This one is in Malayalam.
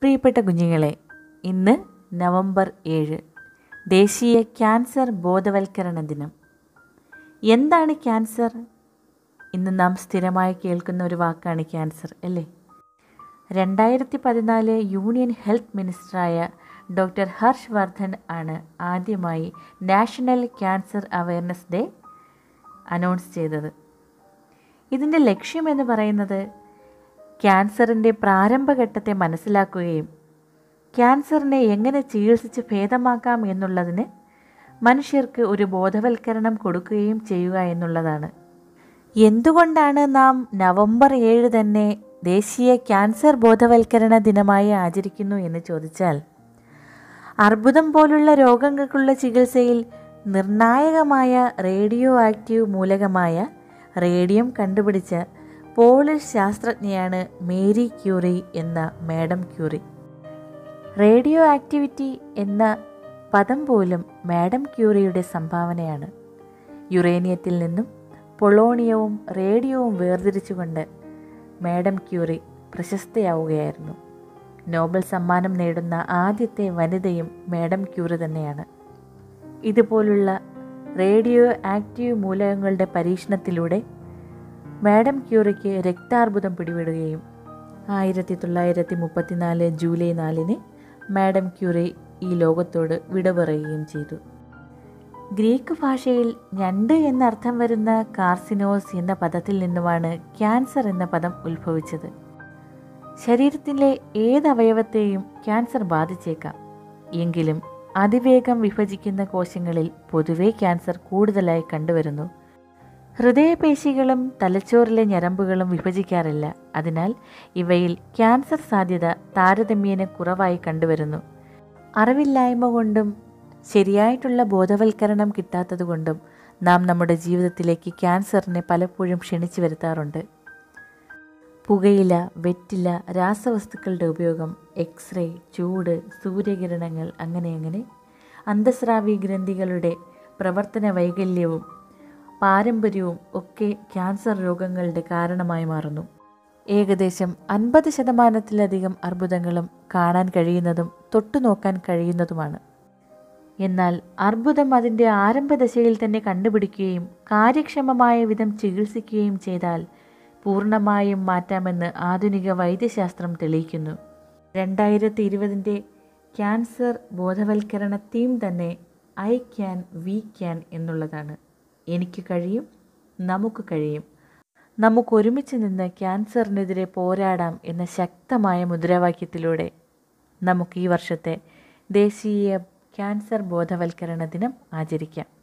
പ്രിയപ്പെട്ട കുഞ്ഞുങ്ങളെ ഇന്ന് നവംബർ ഏഴ് ദേശീയ ക്യാൻസർ ബോധവൽക്കരണ ദിനം എന്താണ് ക്യാൻസർ ഇന്ന് നാം സ്ഥിരമായി കേൾക്കുന്ന ഒരു വാക്കാണ് ക്യാൻസർ അല്ലേ രണ്ടായിരത്തി പതിനാല് യൂണിയൻ ഹെൽത്ത് മിനിസ്റ്ററായ ഡോക്ടർ ഹർഷ് വർദ്ധൻ ആണ് ആദ്യമായി national cancer awareness day announce ചെയ്തത് ഇതിൻ്റെ ലക്ഷ്യമെന്ന് പറയുന്നത് ക്യാൻസറിൻ്റെ പ്രാരംഭഘട്ടത്തെ മനസ്സിലാക്കുകയും ക്യാൻസറിനെ എങ്ങനെ ചികിത്സിച്ച് ഭേദമാക്കാം എന്നുള്ളതിന് മനുഷ്യർക്ക് ഒരു ബോധവൽക്കരണം കൊടുക്കുകയും ചെയ്യുക എന്നുള്ളതാണ് എന്തുകൊണ്ടാണ് നാം നവംബർ ഏഴ് തന്നെ ദേശീയ ക്യാൻസർ ബോധവൽക്കരണ ദിനമായി ആചരിക്കുന്നു എന്ന് ചോദിച്ചാൽ അർബുദം പോലുള്ള രോഗങ്ങൾക്കുള്ള ചികിത്സയിൽ നിർണായകമായ റേഡിയോ ആക്റ്റീവ് മൂലകമായ റേഡിയം കണ്ടുപിടിച്ച പോളിഷ് ശാസ്ത്രജ്ഞയാണ് മേരി ക്യൂറി എന്ന മാഡം ക്യൂറി റേഡിയോ ആക്ടിവിറ്റി എന്ന പദം പോലും മാഡം ക്യൂറിയുടെ സംഭാവനയാണ് യുറേനിയത്തിൽ നിന്നും പൊളോണിയവും റേഡിയോവും വേർതിരിച്ചുകൊണ്ട് മാഡം ക്യൂറി പ്രശസ്തയാവുകയായിരുന്നു നോബൽ സമ്മാനം നേടുന്ന ആദ്യത്തെ വനിതയും മാഡം ക്യൂറി തന്നെയാണ് ഇതുപോലുള്ള റേഡിയോ ആക്റ്റീവ് മൂലകങ്ങളുടെ പരീക്ഷണത്തിലൂടെ മാഡം ക്യൂറിക്ക് രക്താർബുദം പിടിപെടുകയും ആയിരത്തി തൊള്ളായിരത്തി മുപ്പത്തിനാല് ജൂലൈ നാലിന് മാഡം ക്യൂറി ഈ ലോകത്തോട് വിട പറയുകയും ചെയ്തു ഗ്രീക്ക് ഭാഷയിൽ ഞണ്ട് എന്നർത്ഥം വരുന്ന കാർസിനോസ് എന്ന പദത്തിൽ നിന്നുമാണ് ക്യാൻസർ എന്ന പദം ഉത്ഭവിച്ചത് ശരീരത്തിലെ ഏത് അവയവത്തെയും ക്യാൻസർ ബാധിച്ചേക്കാം എങ്കിലും അതിവേഗം വിഭജിക്കുന്ന കോശങ്ങളിൽ പൊതുവെ ക്യാൻസർ കൂടുതലായി കണ്ടുവരുന്നു ഹൃദയപേശികളും തലച്ചോറിലെ ഞരമ്പുകളും വിഭജിക്കാറില്ല അതിനാൽ ഇവയിൽ ക്യാൻസർ സാധ്യത താരതമ്യേന കുറവായി കണ്ടുവരുന്നു അറിവില്ലായ്മ കൊണ്ടും ശരിയായിട്ടുള്ള ബോധവൽക്കരണം കിട്ടാത്തതുകൊണ്ടും നാം നമ്മുടെ ജീവിതത്തിലേക്ക് ക്യാൻസറിനെ പലപ്പോഴും ക്ഷണിച്ചു വരുത്താറുണ്ട് പുകയില വെറ്റില രാസവസ്തുക്കളുടെ ഉപയോഗം എക്സ്റേ ചൂട് സൂര്യകിരണങ്ങൾ അങ്ങനെ അങ്ങനെ അന്തസ്രാവി ഗ്രന്ഥികളുടെ പ്രവർത്തന വൈകല്യവും പാരമ്പര്യവും ഒക്കെ ക്യാൻസർ രോഗങ്ങളുടെ കാരണമായി മാറുന്നു ഏകദേശം അൻപത് ശതമാനത്തിലധികം അർബുദങ്ങളും കാണാൻ കഴിയുന്നതും തൊട്ടുനോക്കാൻ കഴിയുന്നതുമാണ് എന്നാൽ അർബുദം അതിൻ്റെ ആരംഭദശയിൽ തന്നെ കണ്ടുപിടിക്കുകയും കാര്യക്ഷമമായ വിധം ചികിത്സിക്കുകയും ചെയ്താൽ പൂർണ്ണമായും മാറ്റാമെന്ന് ആധുനിക വൈദ്യശാസ്ത്രം തെളിയിക്കുന്നു രണ്ടായിരത്തി ഇരുപതിൻ്റെ ക്യാൻസർ ബോധവൽക്കരണ തീം തന്നെ ഐ ക്യാൻ വി ക്യാൻ എന്നുള്ളതാണ് എനിക്ക് കഴിയും നമുക്ക് കഴിയും നമുക്ക് ഒരുമിച്ച് നിന്ന് ക്യാൻസറിനെതിരെ പോരാടാം എന്ന ശക്തമായ മുദ്രാവാക്യത്തിലൂടെ നമുക്ക് ഈ വർഷത്തെ ദേശീയ ക്യാൻസർ ബോധവൽക്കരണ ദിനം ആചരിക്കാം